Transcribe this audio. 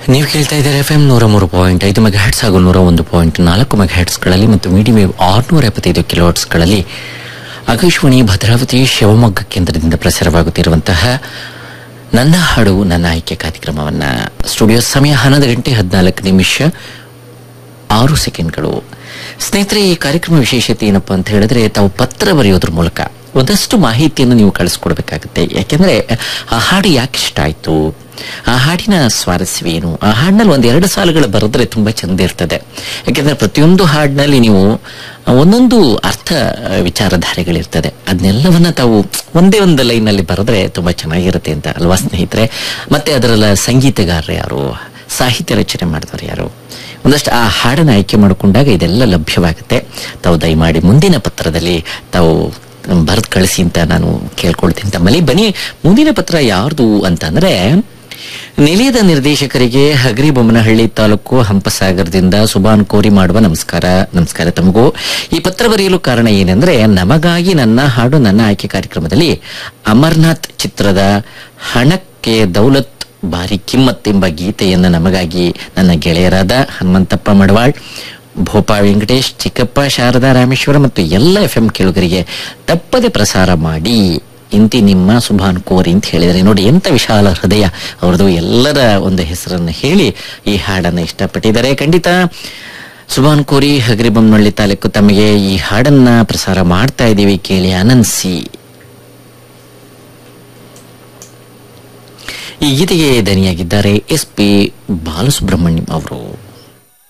ನೀವು ಕೇಳ್ತಾ ಇದ್ದಾರೆ ಎಫ್ ಎಂ ನೂರ ಮೂರು ಪಾಯಿಂಟ್ ಐದು ಮೆಗಾ ಹೆಡ್ಸ್ ಹಾಗೂ ನೂರ ಒಂದು ಪಾಯಿಂಟ್ ನಾಲ್ಕು ಮೆಗಾ ಹೆಡ್ಸ್ಗಳಲ್ಲಿ ಮತ್ತು ಮೀಡಿಯಂ ವೇವ್ ಆರುನೂರ ಎಪ್ಪತ್ತೈದು ಕಿಲೋ ಹರ್ಟ್ಸ್ಗಳಲ್ಲಿ ಆಕಾಶವಾಣಿ ಭದ್ರಾವತಿ ಶಿವಮೊಗ್ಗ ಕೇಂದ್ರದಿಂದ ಪ್ರಸಾರವಾಗುತ್ತಿರುವಂತಹ ನನ್ನ ಹಾಡು ನನ್ನ ಆಯ್ಕೆ ಕಾರ್ಯಕ್ರಮವನ್ನ ಸ್ಟುಡಿಯೋ ಸಮಯ ಹನ್ನೊಂದು ಗಂಟೆ ಹದಿನಾಲ್ಕು ನಿಮಿಷ ಆರು ಸೆಕೆಂಡ್ಗಳು ಸ್ನೇಹಿತರೆ ಈ ಕಾರ್ಯಕ್ರಮ ವಿಶೇಷತೆ ಏನಪ್ಪಾ ಅಂತ ಹೇಳಿದ್ರೆ ತಾವು ಪತ್ರ ಬರೆಯೋದ್ರ ಮೂಲಕ ಒಂದಷ್ಟು ಮಾಹಿತಿಯನ್ನು ನೀವು ಕಳಿಸ್ಕೊಡ್ಬೇಕಾಗುತ್ತೆ ಯಾಕೆಂದ್ರೆ ಆ ಹಾಡು ಯಾಕೆ ಇಷ್ಟ ಆಯ್ತು ಆ ಹಾಡಿನ ಸ್ವಾರಸ್ಯವೇನು ಆ ಹಾಡಿನಲ್ಲಿ ಒಂದೆರಡು ಸಾಲುಗಳು ಬರೆದ್ರೆ ತುಂಬಾ ಚಂದ ಇರ್ತದೆ ಯಾಕೆಂದ್ರೆ ಪ್ರತಿಯೊಂದು ಹಾಡಿನಲ್ಲಿ ನೀವು ಒಂದೊಂದು ಅರ್ಥ ವಿಚಾರಧಾರೆಗಳಿರ್ತದೆ ಅದನ್ನೆಲ್ಲವನ್ನ ತಾವು ಒಂದೇ ಒಂದು ಲೈನಲ್ಲಿ ಬರೆದ್ರೆ ತುಂಬಾ ಚೆನ್ನಾಗಿರುತ್ತೆ ಅಂತ ಅಲ್ವಾ ಸ್ನೇಹಿತರೆ ಮತ್ತೆ ಅದರಲ್ಲ ಸಂಗೀತಗಾರರು ಯಾರು ಸಾಹಿತ್ಯ ರಚನೆ ಮಾಡಿದವರು ಯಾರು ಒಂದಷ್ಟು ಆ ಹಾಡನ್ನು ಆಯ್ಕೆ ಮಾಡಿಕೊಂಡಾಗ ಇದೆಲ್ಲ ಲಭ್ಯವಾಗುತ್ತೆ ತಾವು ದಯಮಾಡಿ ಮುಂದಿನ ಪತ್ರದಲ್ಲಿ ತಾವು ಬರೆದು ಕಳಿಸಿ ಅಂತ ನಾನು ಕೇಳ್ಕೊಳ್ತೀನಿ ತಮ್ಮಲ್ಲಿ ಬನ್ನಿ ಮುಂದಿನ ಪತ್ರ ಯಾರ್ದು ಅಂತಂದ್ರೆ ನಿಲಯದ ನಿರ್ದೇಶಕರಿಗೆ ಹಗರಿಬೊಮ್ಮನಹಳ್ಳಿ ತಾಲೂಕು ಹಂಪಸಾಗರದಿಂದ ಸುಬಾನ್ ಕೋರಿ ಮಾಡುವ ನಮಸ್ಕಾರ ನಮಸ್ಕಾರ ತಮಗೂ ಈ ಪತ್ರ ಬರೆಯಲು ಕಾರಣ ಏನೆಂದ್ರೆ ನಮಗಾಗಿ ನನ್ನ ಹಾಡು ನನ್ನ ಆಯ್ಕೆ ಕಾರ್ಯಕ್ರಮದಲ್ಲಿ ಅಮರ್ನಾಥ್ ಚಿತ್ರದ ಹಣಕ್ಕೆ ದೌಲತ್ ಬಾರಿ ಕಿಮ್ಮತ್ ಎಂಬ ಗೀತೆಯನ್ನು ನಮಗಾಗಿ ನನ್ನ ಗೆಳೆಯರಾದ ಹನುಮಂತಪ್ಪ ಮಡವಾಳ್ ಭೋಪಾ ವೆಂಕಟೇಶ್ ಚಿಕ್ಕಪ್ಪ ಶಾರದಾ ರಾಮೇಶ್ವರ ಮತ್ತು ಎಲ್ಲ ಎಫ್ ಎಂ ಕೇಳುಗರಿಗೆ ತಪ್ಪದೆ ಪ್ರಸಾರ ಮಾಡಿ ಇಂತಿ ನಿಮ್ಮ ಸುಭಾನ್ ಕೋರಿ ಅಂತ ಹೇಳಿದರೆ ನೋಡಿ ಎಂತ ವಿಶಾಲ ಹೃದಯ ಅವ್ರದ್ದು ಎಲ್ಲರ ಒಂದು ಹೆಸರನ್ನು ಹೇಳಿ ಈ ಹಾಡನ್ನು ಇಷ್ಟಪಟ್ಟಿದ್ದಾರೆ ಖಂಡಿತ ಸುಭಾನ್ ಕೋರಿ ಹಗರಿಬೊಮ್ಮನಹಳ್ಳಿ ತಾಲೂಕು ತಮಗೆ ಈ ಹಾಡನ್ನ ಪ್ರಸಾರ ಮಾಡ್ತಾ ಇದ್ದೀವಿ ಕೇಳಿ ಆನಂದಿಸಿ ಈ ಗೀತೆಗೆ ದನಿಯಾಗಿದ್ದಾರೆ ಎಸ್ ಪಿ ಬಾಲಸುಬ್ರಹ್ಮಣ್ಯಂ ಅವರು